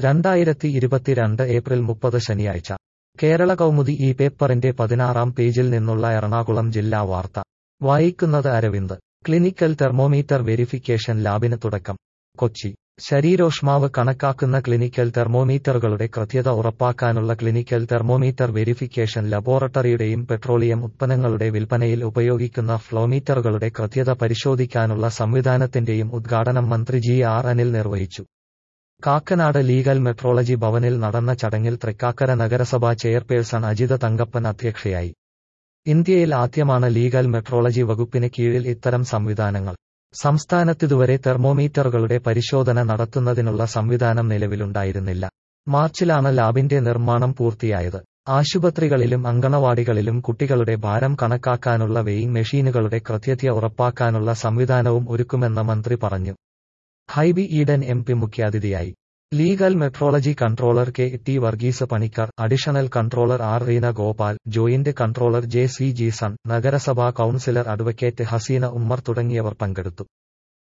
രണ്ടായിരത്തി ഇരുപത്തിരണ്ട് ഏപ്രിൽ മുപ്പത് ശനിയാഴ്ച കേരള കൗമുദി ഈ പേപ്പറിന്റെ പതിനാറാം പേജിൽ നിന്നുള്ള എറണാകുളം ജില്ലാ വാർത്ത വായിക്കുന്നത് അരവിന്ദ് ക്ലിനിക്കൽ തെർമോമീറ്റർ വെരിഫിക്കേഷൻ ലാബിന് തുടക്കം കൊച്ചി ശരീരോഷ്മാവ് കണക്കാക്കുന്ന ക്ലിനിക്കൽ തെർമോമീറ്ററുകളുടെ കൃത്യത ഉറപ്പാക്കാനുള്ള ക്ലിനിക്കൽ തെർമോമീറ്റർ വെരിഫിക്കേഷൻ ലബോറട്ടറിയുടെയും പെട്രോളിയം ഉത്പന്നങ്ങളുടെ വിൽപ്പനയിൽ ഉപയോഗിക്കുന്ന ഫ്ലോമീറ്ററുകളുടെ കൃത്യത പരിശോധിക്കാനുള്ള സംവിധാനത്തിന്റെയും ഉദ്ഘാടനം മന്ത്രി ജി ആർ അനിൽ നിർവഹിച്ചു കാക്കനാട് ലീഗൽ മെട്രോളജി ഭവനിൽ നടന്ന ചടങ്ങിൽ തൃക്കാക്കര നഗരസഭാ ചെയർപേഴ്സൺ അജിത തങ്കപ്പൻ അധ്യക്ഷയായി ഇന്ത്യയിൽ ആദ്യമാണ് ലീഗൽ മെട്രോളജി വകുപ്പിന് കീഴിൽ ഇത്തരം സംവിധാനങ്ങൾ സംസ്ഥാനത്തിതുവരെ തെർമോമീറ്ററുകളുടെ പരിശോധന നടത്തുന്നതിനുള്ള സംവിധാനം നിലവിലുണ്ടായിരുന്നില്ല മാർച്ചിലാണ് ലാബിന്റെ നിർമ്മാണം പൂർത്തിയായത് ആശുപത്രികളിലും അങ്കണവാടികളിലും കുട്ടികളുടെ ഭാരം കണക്കാക്കാനുള്ള വെയിങ് മെഷീനുകളുടെ കൃത്യത ഉറപ്പാക്കാനുള്ള സംവിധാനവും ഒരുക്കുമെന്ന് മന്ത്രി പറഞ്ഞു ഹൈബി ഈഡൻ എം പി മുഖ്യാതിഥിയായി legal metrology controller K T Varghese Panicker additional controller R Reena Gopal joint controller J C Jeeson നഗരസഭാ കൌൺസിലർ അഡ്വക്കേറ്റ് ഹസീന ഉമ്മർ തുടങ്ങിയവർ പങ്കെടുത്തു